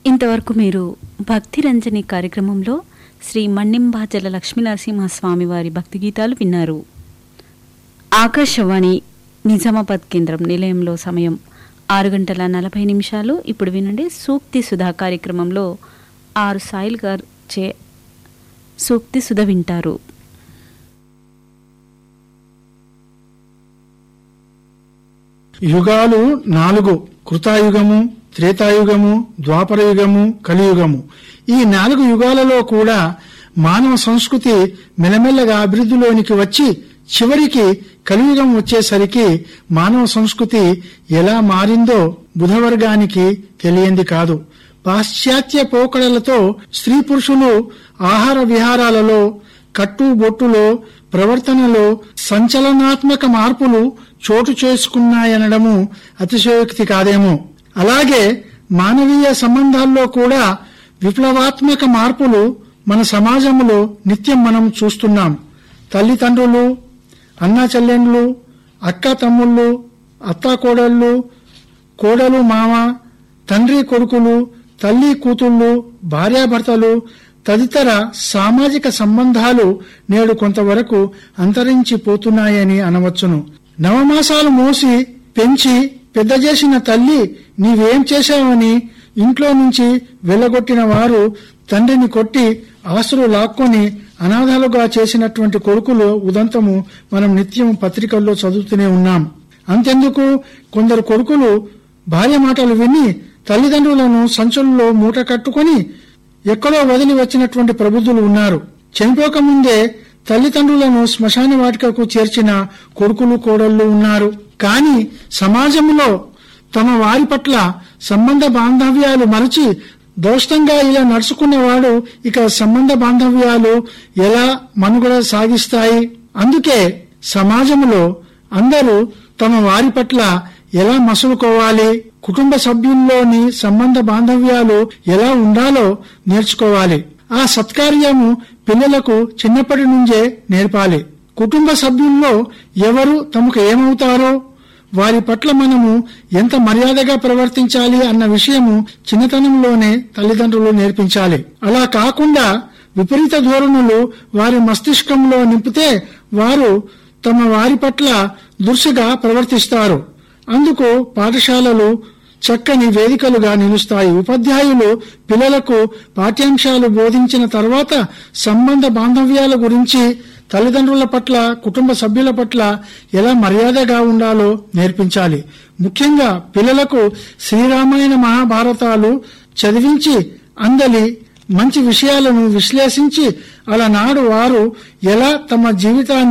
ఇంతవరకు మీరు భక్తి రంజని కార్యక్రమంలో శ్రీ మణింబాజల లక్ష్మీనరసింహస్వామి వారి భక్తి గీతాలు విన్నారు ఆకాశవాణి నిజామాబాద్ కేంద్రం నిలయంలో సమయం ఆరు గంటల నలభై నిమిషాలు ఇప్పుడు వినండి సూక్తి సుధా కార్యక్రమంలో ఆరు సాయిల్ గారు చే సూక్తి సుధ వింటారు యుగాలు నాలుగు కృతాయుగము త్రేతాయుగము ద్వాపరయుగము కలియుగము ఈ నాలుగు యుగాలలో కూడా మానవ సంస్కృతి మెల్లమెల్లగా అభివృద్ధిలోనికి వచ్చి చివరికి కలియుగం వచ్చేసరికి మానవ సంస్కృతి ఎలా మారిందో బుధవర్గానికి తెలియంది కాదు పాశ్చాత్య పోకడలతో స్త్రీ పురుషులు ఆహార విహారాలలో కట్టు బొట్టులో ప్రవర్తనలో సంచలనాత్మక మార్పులు చోటు చేసుకున్నాయనడము అతిశయోక్తి కాదేమో అలాగే మానవీయ సంబంధాల్లో కూడా విప్లవాత్మక మార్పులు మన సమాజంలో నిత్యం మనం చూస్తున్నాం తల్లిదండ్రులు అన్నా చెల్లెండ్లు అక్క తమ్ముళ్ళు అత్త కోడళ్ళు కోడలు మామ తండ్రి కొడుకులు తల్లి కూతుళ్ళు భార్యాభర్తలు తదితర సామాజిక సంబంధాలు నేడు కొంతవరకు అంతరించిపోతున్నాయని అనవచ్చును నవమాసాలు మోసి పెంచి పెద్ద చేసిన తల్లి నీవేం చేశావని ఇంట్లో నుంచి వెళ్ళగొట్టిన వారు తండ్రిని కొట్టి ఆస్తులు లాక్కొని అనాథాలుగా చేసినటువంటి కొడుకులు ఉదంతము మనం నిత్యం పత్రికల్లో చదువుతూనే ఉన్నాం అంతెందుకు కొందరు కొడుకులు భార్య మాటలు విని తల్లిదండ్రులను సంచుల్లో మూట కట్టుకొని ఎక్కడో వదిలి వచ్చినటువంటి ప్రబుద్ధులు ఉన్నారు చనిపోకముందే తల్లిదండ్రులను శ్మశాన వాటికకు చేర్చిన కొడుకులు కోడళ్లు ఉన్నారు కానీ సమాజంలో తమ వారి పట్ల సంబంధ బాంధవ్యాలు మరచి దోషంగా ఇలా నడుచుకునేవాడు ఇక సంబంధ బాంధవ్యాలు ఎలా మనుగడ సాగిస్తాయి అందుకే సమాజంలో అందరూ తమ వారి పట్ల ఎలా మసులుకోవాలి కుటుంబ సభ్యుల్లోని సంబంధ బాంధవ్యాలు ఎలా ఉండాలో నేర్చుకోవాలి ఆ సత్కార్యము పిల్లలకు చిన్నప్పటి నుంచే నేర్పాలి కుటుంబ సభ్యుల్లో ఎవరు తమకు ఏమవుతారో వారి పట్ల మనము ఎంత మర్యాదగా ప్రవర్తించాలి అన్న విషయము చిన్నతనంలోనే తల్లిదండ్రులు నేర్పించాలి అలా కాకుండా విపరీత ధోరణులు వారి మస్తిష్కంలో నింపితే వారు తమ వారి పట్ల దురుసుగా ప్రవర్తిస్తారు అందుకు పాఠశాలలు చక్కని వేదికలుగా నిలుస్తాయి ఉపాధ్యాయులు పిల్లలకు పాఠ్యాంశాలు బోధించిన తర్వాత సంబంధ బాంధవ్యాల గురించి తల్లిదండ్రుల పట్ల కుటుంబ సభ్యుల పట్ల ఎలా మర్యాదగా ఉండాలో నేర్పించాలి ముఖ్యంగా పిల్లలకు శ్రీరామాయణ మహాభారతాలు చదివించి అందలి మంచి విషయాలను విశ్లేషించి అలనాడు వారు ఎలా తమ జీవితాన్ని